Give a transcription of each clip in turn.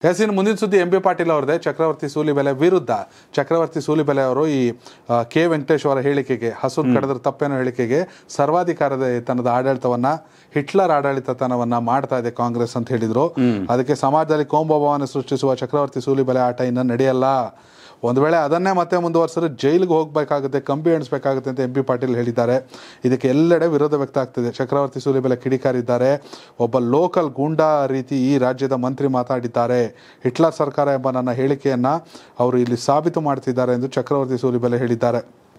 S ಇನ್ನು ಮುಂದಿನ ಸುದ್ದಿ ಎಂ ಬಿ ಪಾಟೀಲ್ ಅವ್ರದ್ದೇ ಚಕ್ರವರ್ತಿ ಸೂಲಿಬೆಲೆ ವಿರುದ್ಧ ಚಕ್ರವರ್ತಿ ಸೂಲಿಬೆಲೆ ಅವರು ಈ ಆ, ಕೆ ವೆಂಕಟೇಶ್ ಅವರ ಹೇಳಿಕೆಗೆ ಹಸುನ್ ಕಡದ್ರ ತಪ್ಪೇನೋ ಹೇಳಿಕೆಗೆ ಸರ್ವಾಧಿಕಾರದ ತನ್ನದ ಆಡಳಿತವನ್ನ ಹಿಟ್ಲರ್ ಆಡಳಿತತನವನ್ನ ಮಾಡ್ತಾ ಇದೆ ಕಾಂಗ್ರೆಸ್ ಅಂತ ಹೇಳಿದ್ರು ಅದಕ್ಕೆ ಸಮಾಜದಲ್ಲಿ ಕೋಮಭಾವನೆ ಸೃಷ್ಟಿಸುವ ಚಕ್ರವರ್ತಿ ಸೂಲಿಬೆಲೆ ಆಟ ಇನ್ನು ನಡೆಯಲ್ಲ ಒಂದು ವೇಳೆ ಅದನ್ನೇ ಮತ್ತೆ ಮುಂದುವರಿಸಿದ್ರೆ ಜೈಲಿಗೆ ಹೋಗಬೇಕಾಗುತ್ತೆ ಕಂಬಿ ಎಣಿಸ್ಬೇಕಾಗುತ್ತೆ ಅಂತ ಎಂ ಪಿ ಪಾಟೀಲ್ ಹೇಳಿದ್ದಾರೆ ಇದಕ್ಕೆ ಎಲ್ಲೆಡೆ ವಿರೋಧ ವ್ಯಕ್ತ ಆಗ್ತಿದೆ ಚಕ್ರವರ್ತಿ ಸೂಲಿಬೆಲೆ ಕಿಡಿಕಾರಿದ್ದಾರೆ ಒಬ್ಬ ಲೋಕಲ್ ಗೂಂಡಾ ರೀತಿ ಈ ರಾಜ್ಯದ ಮಂತ್ರಿ ಮಾತಾಡಿದ್ದಾರೆ ಹಿಟ್ಲರ್ ಸರ್ಕಾರ ಎಂಬ ನನ್ನ ಹೇಳಿಕೆಯನ್ನ ಅವರು ಇಲ್ಲಿ ಸಾಬೀತು ಮಾಡ್ತಿದ್ದಾರೆ ಎಂದು ಚಕ್ರವರ್ತಿ ಸೂಲಿಬೆಲೆ ಹೇಳಿದ್ದಾರೆ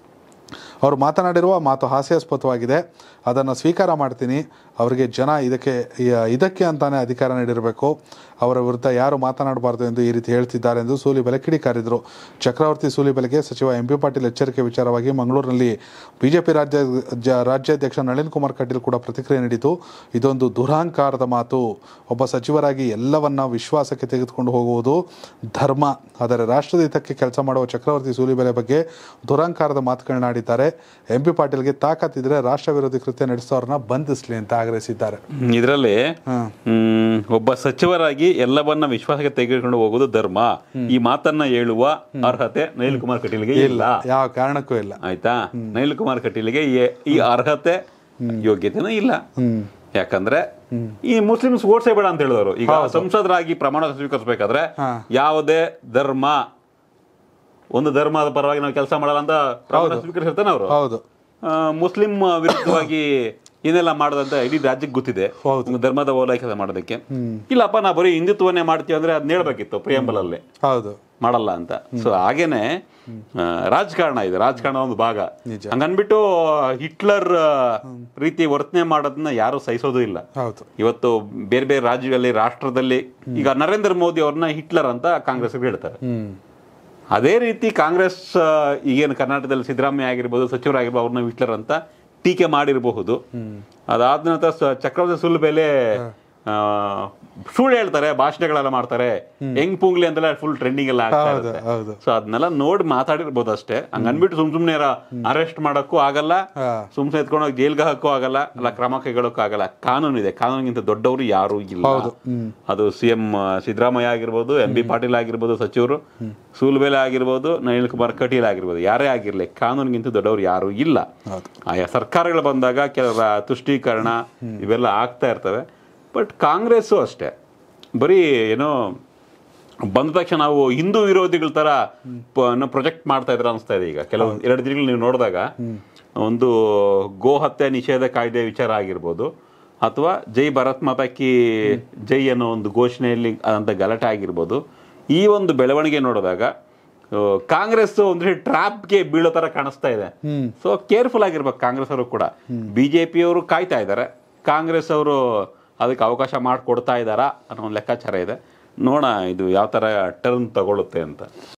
ಅವರು ಮಾತನಾಡಿರುವ ಮಾತು ಹಾಸ್ಯಾಸ್ಪದವಾಗಿದೆ ಅದನ್ನು ಸ್ವೀಕಾರ ಮಾಡ್ತೀನಿ ಅವರಿಗೆ ಜನ ಇದಕ್ಕೆ ಯ- ಇದಕ್ಕೆ ಅಂತಾನೆ ಅಧಿಕಾರ ನೀಡಿರಬೇಕು ಅವರ ವಿರುದ್ಧ ಯಾರು ಮಾತನಾಡಬಾರ್ದು ಎಂದು ಈ ರೀತಿ ಹೇಳ್ತಿದ್ದಾರೆ ಎಂದು ಸೂಲಿಬೆಲೆ ಕಿಡಿಕಾರಿದರು ಚಕ್ರವರ್ತಿ ಸೂಲಿಬೆಲೆಗೆ ಸಚಿವ ಎಂ ಪಿ ಪಾಟೀಲ್ ಎಚ್ಚರಿಕೆ ವಿಚಾರವಾಗಿ ಮಂಗಳೂರಿನಲ್ಲಿ ಬಿಜೆಪಿ ರಾಜ್ಯ ಜ- ರಾಜ್ಯಾಧ್ಯಕ್ಷ ನಳಿನ್ ಕುಮಾರ್ ಕಟೀಲ್ ಕೂಡ ಪ್ರತಿಕ್ರಿಯೆ ನೀಡಿತು ಇದೊಂದು ದುರಹಂಕಾರದ ಮಾತು ಒಬ್ಬ ಸಚಿವರಾಗಿ ಎಲ್ಲವನ್ನ ವಿಶ್ವಾಸಕ್ಕೆ ತೆಗೆದುಕೊಂಡು ಹೋಗುವುದು ಧರ್ಮ ಆದರೆ ರಾಷ್ಟ್ರದ ಹಿತಕ್ಕೆ ಕೆಲಸ ಮಾಡುವ ಚಕ್ರವರ್ತಿ ಸೂಲಿಬೆಲೆ ಬಗ್ಗೆ ದುರಹಂಕಾರದ ಮಾತುಗಳನ್ನಾಡಿದ್ದಾರೆ ಎಂ ಪಿ ಪಾಟೀಲ್ಗೆ ತಾಕತ್ತಿದ್ರೆ ರಾಷ್ಟ್ರ ವಿರೋಧಿ ಕೃತ್ಯ ನಡೆಸೋರನ್ನ ಬಂಧಿಸಲಿ ಅಂತ ಆಗ್ರಹಿಸಿದ್ದಾರೆ ಇದರಲ್ಲಿ ಒಬ್ಬ ಸಚಿವರಾಗಿ ಎಲ್ಲವನ್ನ ವಿಶ್ವಾಸಕ್ಕೆ ತೆಗೆದುಕೊಂಡು ಹೋಗುವುದು ಧರ್ಮ ಈ ಮಾತನ್ನ ಹೇಳುವ ಅರ್ಹತೆ ನಳಿನ್ ಕುಮಾರ್ ಕಟೀಲ್ಗೆ ಇಲ್ಲ ಯಾವ ಕಾರಣಕ್ಕೂ ಇಲ್ಲ ಆಯ್ತಾ ನಳಿನ್ ಕುಮಾರ್ ಕಟೀಲ್ಗೆ ಈ- ಈ ಅರ್ಹತೆ ಯೋಗ್ಯತೆನೂ ಇಲ್ಲ ಯಾಕಂದ್ರೆ ಈ ಮುಸ್ಲಿಮ್ಸ್ ಓಟ್ಸೇ ಬೇಡ ಅಂತ ಹೇಳಿದವರು ಈಗ ಸಂಸದರಾಗಿ ಪ್ರಮಾಣ ಸ್ವೀಕರಿಸಬೇಕಾದ್ರೆ ಯಾವುದೇ ಧರ್ಮ ಒಂದು ಧರ್ಮದ ಪರವಾಗಿ ನಾವು ಕೆಲಸ ಮಾಡಲ್ಲ ಅಂತ ಪ್ರಮಾಣ ಸ್ವೀಕರಿಸಿರ್ತಾನೆ ಅವರು ಹೌದು ಮುಸ್ಲಿಂ ವಿರುದ್ಧವಾಗಿ ಏನೆಲ್ಲ ಮಾಡೋದಂತ ಇಡೀ ರಾಜ್ಯಕ್ಕೆ ಗೊತ್ತಿದೆ ಒಂದು ಧರ್ಮದ ಓಲೈಕೆ ಮಾಡೋದಕ್ಕೆ ಇಲ್ಲಪ್ಪ ನಾ ಬರೀ ಹಿಂದುತ್ವನೇ ಮಾಡ್ತೀವಿ ಅಂದ್ರೆ ಅದನ್ನ ಹೇಳ್ಬೇಕಿತ್ತು ಪ್ರಿಯಂಬಲ್ ಅಲ್ಲಿ ಹೌದು ಮಾಡಲ್ಲ ಅಂತ ಸೊ ಹಾಗೇನೆ ಆ, ರಾಜಕಾರಣ ಇದೆ ರಾಜಕಾರಣ ಒಂದು ಭಾಗ ಹಂಗನ್ಬಿಟ್ಟು ಹಿಟ್ಲರ್ ಆ, ರೀತಿ ವರ್ತನೆ ಮಾಡೋದನ್ನ ಯಾರು ಸಹಿಸೋದು ಇಲ್ಲ ಹೌದು ಇವತ್ತು ಬೇರೆ ಬೇರೆ ರಾಜ್ಯಗಳಲ್ಲಿ ರಾಷ್ಟ್ರದಲ್ಲಿ ಈಗ ನರೇಂದ್ರ ಮೋದಿ ಅವ್ರನ್ನ ಹಿಟ್ಲರ್ ಅಂತ ಕಾಂಗ್ರೆಸ್ ಹೇಳ್ತಾರೆ ಹ್ಮ್ ಅದೇ ರೀತಿ ಕಾಂಗ್ರೆಸ್ ಆ, ಈಗೇನು ಕರ್ನಾಟಕದಲ್ಲಿ ಸಿದ್ದರಾಮಯ್ಯ ಆಗಿರ್ಬೋದು ಸಚಿವರಾಗಿರ್ಬೋದು ಅವ್ರನ್ನ ಹಿಟ್ಲರ್ ಅಂತ ಟೀಕೆ ಮಾಡಿರಬಹುದು ಅದಾದ ನಂತರ ಸ- ಚಕ್ರವರ್ತಿ ಸುಲ್ಬೆಲೆ ಆ, ಸುಳ್ಳು ಹೇಳ್ತಾರೆ ಭಾಷಣಗಳೆಲ್ಲ ಮಾಡ್ತಾರೆ ಹೆಂಗ್ ಪುಂಗ್ಲಿ ಅಂತೆಲ್ಲ ಫುಲ್ ಟ್ರೆಂಡಿಂಗ್ ಎಲ್ಲ ಆಗ್ತಾ ಹೌದು ಇರುತ್ತೆ ಹೌದು ಸೊ ಅದನ್ನೆಲ್ಲ ನೋಡಿ ಮಾತಾಡಿರ್ಬೋದು ಅಷ್ಟೇ ಹಂಗ ಅನ್ಬಿಟ್ಟು ಸುಮ್ ಸುಮ್ನೆ ಅರೆಸ್ಟ್ ಮಾಡಕ್ಕೂ ಆಗಲ್ಲ ಹಾ. ಸುಮ್ನೆ ಎತ್ಕೊಂಡೋಗಿ ಜೈಲ್ಗೆ ಹಾಕೋ ಆಗಲ್ಲ ಅಲ್ಲ ಕ್ರಮ ಕೈಗೊಳ್ಳಕ್ಕೂ ಆಗಲ್ಲ ಕಾನೂನು ಇದೆ ಕಾನೂನಿಗಿಂತ ದೊಡ್ಡವರು ಯಾರು ಇಲ್ಲ ಅದು ಸಿ ಎಂ ಸಿದ್ದರಾಮಯ್ಯ ಆಗಿರ್ಬೋದು ಎಂ ಬಿ ಪಾಟೀಲ್ ಆಗಿರ್ಬೋದು ಸಚಿವರು ಸೂಲ್ಬೆಲೆ ಆಗಿರ್ಬೋದು ನಳಿನ್ ಕುಮಾರ್ ಕಟೀಲ್ ಆಗಿರ್ಬೋದು ಯಾರೇ ಆಗಿರ್ಲಿ ಕಾನೂನಿಗಿಂತ ದೊಡ್ಡವರು ಯಾರು ಇಲ್ಲ ಆಯಾ ಸರ್ಕಾರಗಳು ಬಂದಾಗ ಕೆಲವರ ತುಷ್ಟೀಕರಣ ಇವೆಲ್ಲ ಆಗ್ತಾ ಇರ್ತವೆ ಬಟ್ ಕಾಂಗ್ರೆಸ್ಸು ಅಷ್ಟೇ ಬರೀ ಏನೋ ಬಂದ ತಕ್ಷಣ ನಾವು ಹಿಂದೂ ವಿರೋಧಿಗಳ ತರ ಪ್ರೊಜೆಕ್ಟ್ ಮಾಡ್ತಾ ಇದ್ರೆ ಅನಿಸ್ತಾ ಇದೆ ಈಗ ಕೆಲವು ಎರಡು ದಿನಗಳು ನೀವು ನೋಡಿದಾಗ ಒಂದು ಗೋ ಹತ್ಯೆ ನಿಷೇಧ ಕಾಯ್ದೆ ವಿಚಾರ ಆಗಿರ್ಬೋದು ಅಥವಾ ಜೈ ಭಾರತ್ ಮಾತಾ ಕಿ ಜೈ ಅನ್ನೋ ಒಂದು ಘೋಷಣೆಯಲ್ಲಿ ಆದಂಥ ಗಲಾಟೆ ಆಗಿರ್ಬೋದು ಈ ಒಂದು ಬೆಳವಣಿಗೆ ನೋಡಿದಾಗ ಆ, ಕಾಂಗ್ರೆಸ್ ಅಂದ್ರೆ ಟ್ರಾಪ್ಗೆ ಬೀಳೋ ತರ ಕಾಣಿಸ್ತಾ ಇದೆ ಸೊ ಕೇರ್ಫುಲ್ ಆಗಿರ್ಬೇಕು ಕಾಂಗ್ರೆಸ್ ಅವರು ಕೂಡ ಬಿಜೆಪಿ ಅವರು ಕಾಯ್ತಾ ಇದ್ದಾರೆ ಕಾಂಗ್ರೆಸ್ ಅವರು ಅದಕ್ಕೆ ಅವಕಾಶ ಮಾಡಿಕೊಡ್ತಾ ಇದ್ದಾರಾ ಅನ್ನೋ ಒಂದು ಲೆಕ್ಕಾಚಾರ ಇದೆ ನೋಡೋಣ ಇದು ಯಾವ ತರ ಟರ್ನ್ ತಗೊಳುತ್ತೆ ಅಂತ